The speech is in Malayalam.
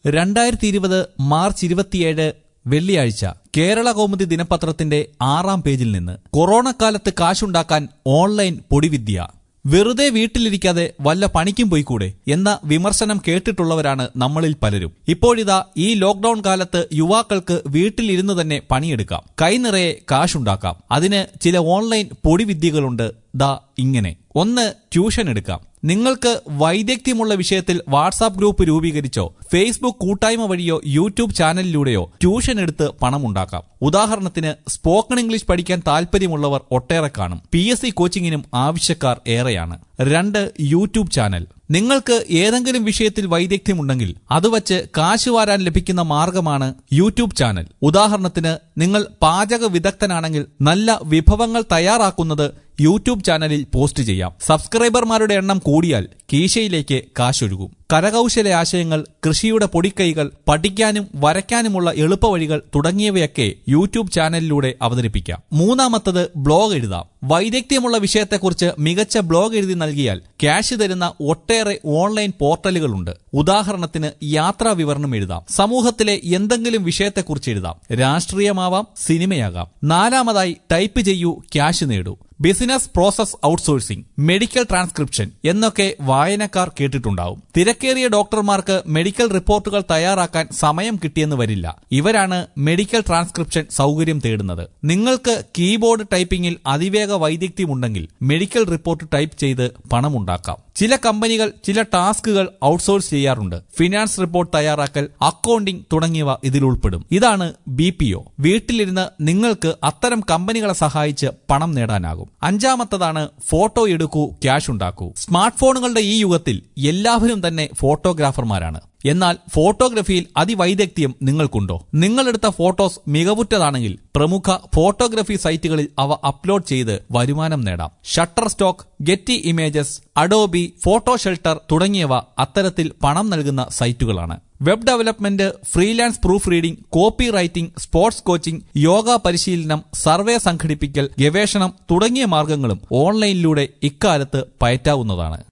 രണ്ടായിരത്തി ഇരുപത് മാർച്ച് ഇരുപത്തിയേഴ് വെള്ളിയാഴ്ച കേരള കൗമുദി ദിനപത്രത്തിന്റെ ആറാം പേജിൽ നിന്ന് കൊറോണ കാലത്ത് കാശുണ്ടാക്കാൻ ഓൺലൈൻ പൊടിവിദ്യ വെറുതെ വീട്ടിലിരിക്കാതെ വല്ല പണിക്കും പോയിക്കൂടെ എന്ന വിമർശനം കേട്ടിട്ടുള്ളവരാണ് നമ്മളിൽ പലരും ഇപ്പോഴിതാ ഈ ലോക്ഡൌൺ കാലത്ത് യുവാക്കൾക്ക് വീട്ടിലിരുന്ന് തന്നെ പണിയെടുക്കാം കൈനിറയെ കാശുണ്ടാക്കാം അതിന് ചില ഓൺലൈൻ പൊടിവിദ്യകളുണ്ട് ദാ ഇങ്ങനെ ഒന്ന് ട്യൂഷൻ എടുക്കാം നിങ്ങൾക്ക് വൈദഗ്ധ്യമുള്ള വിഷയത്തിൽ വാട്സാപ്പ് ഗ്രൂപ്പ് രൂപീകരിച്ചോ ഫേസ്ബുക്ക് കൂട്ടായ്മ വഴിയോ യൂട്യൂബ് ചാനലിലൂടെയോ ട്യൂഷൻ എടുത്ത് പണമുണ്ടാക്കാം ഉദാഹരണത്തിന് സ്പോക്കൺ ഇംഗ്ലീഷ് പഠിക്കാൻ താല്പര്യമുള്ളവർ ഒട്ടേറെ കാണും പി എസ് സി കോച്ചിങ്ങിനും ആവശ്യക്കാർ ഏറെയാണ് രണ്ട് യൂട്യൂബ് ചാനൽ നിങ്ങൾക്ക് ഏതെങ്കിലും വിഷയത്തിൽ വൈദഗ്ധ്യമുണ്ടെങ്കിൽ അത് വച്ച് കാശ് വാരാൻ ലഭിക്കുന്ന മാർഗമാണ് യൂട്യൂബ് ചാനൽ ഉദാഹരണത്തിന് നിങ്ങൾ പാചക വിദഗ്ധനാണെങ്കിൽ നല്ല വിഭവങ്ങൾ തയ്യാറാക്കുന്നത് യൂട്യൂബ് ചാനലിൽ പോസ്റ്റ് ചെയ്യാം സബ്സ്ക്രൈബർമാരുടെ എണ്ണം കൂടിയാൽ കീശയിലേക്ക് കാശൊഴുകും കരകൗശല ആശയങ്ങൾ കൃഷിയുടെ പൊടിക്കൈകൾ പഠിക്കാനും വരയ്ക്കാനുമുള്ള എളുപ്പവഴികൾ തുടങ്ങിയവയൊക്കെ യൂട്യൂബ് ചാനലിലൂടെ അവതരിപ്പിക്കാം മൂന്നാമത്തത് ബ്ലോഗ് എഴുതാം വൈദഗ്ധ്യമുള്ള വിഷയത്തെക്കുറിച്ച് മികച്ച ബ്ലോഗ് എഴുതി നൽകിയാൽ ക്യാഷ് തരുന്ന ഒട്ടേറെ ഓൺലൈൻ പോർട്ടലുകളുണ്ട് ഉദാഹരണത്തിന് യാത്രാ വിവരണം എഴുതാം സമൂഹത്തിലെ എന്തെങ്കിലും വിഷയത്തെക്കുറിച്ച് എഴുതാം രാഷ്ട്രീയമാവാം സിനിമയാകാം നാലാമതായി ടൈപ്പ് ചെയ്യൂ ക്യാഷ് നേടൂ business process outsourcing medical transcription എന്നൊക്കെ വായനക്കാർ കേട്ടിട്ടുണ്ടാവും തിരക്കേറിയ ഡോക്ടർമാർക്ക് മെഡിക്കൽ റിപ്പോർട്ടുകൾ തയ്യാറാക്കാൻ സമയം കിട്ടിയെന്ന് വരില്ല ഇവരാണ് മെഡിക്കൽ ട്രാൻസ്ക്രിപ്ഷൻ സൗകര്യം തേടുന്നത് നിങ്ങൾക്ക് കീബോർഡ് ടൈപ്പിംഗിൽ അതിവേഗ വൈദഗ്ധ്യമുണ്ടെങ്കിൽ മെഡിക്കൽ റിപ്പോർട്ട് ടൈപ്പ് ചെയ്ത് പണമുണ്ടാക്കാം ചില കമ്പനികൾ ചില ടാസ്കുകൾ ഔട്ട്സോഴ്സ് ചെയ്യാറുണ്ട് ഫിനാൻസ് റിപ്പോർട്ട് തയ്യാറാക്കൽ അക്കൗണ്ടിംഗ് തുടങ്ങിയവ ഇതിൽ ഉൾപ്പെടും ഇതാണ് ബി പി ഒ വീട്ടിലിരുന്ന് നിങ്ങൾക്ക് അത്തരം കമ്പനികളെ സഹായിച്ച് പണം നേടാനാകും അഞ്ചാമത്തതാണ് ഫോട്ടോ എടുക്കൂ ക്യാഷ് ഉണ്ടാക്കൂ സ്മാർട്ട് ഫോണുകളുടെ ഈ യുഗത്തിൽ എല്ലാവരും തന്നെ ഫോട്ടോഗ്രാഫർമാരാണ് എന്നാൽ ഫോട്ടോഗ്രഫിയിൽ അതിവൈദഗ്ധ്യം നിങ്ങൾക്കുണ്ടോ നിങ്ങളെടുത്ത ഫോട്ടോസ് മികവുറ്റതാണെങ്കിൽ പ്രമുഖ ഫോട്ടോഗ്രഫി സൈറ്റുകളിൽ അവ അപ്ലോഡ് ചെയ്ത് വരുമാനം നേടാം shutter stock getty images adobe photo shelter തുടങ്ങിയവ അത്തരത്തിൽ പണം നൽകുന്ന സൈറ്റുകളാണ് web development freelance proof reading copy writing sports coaching yoga പരിശീലനം സർവേ സംഘടിപ്പിക്കൽ ഗവേഷണം തുടങ്ങിയ മാർഗങ്ങളും ഓൺലൈനിലൂടെ ഇക്കാലത്ത് പയറ്റാവുന്നതാണ്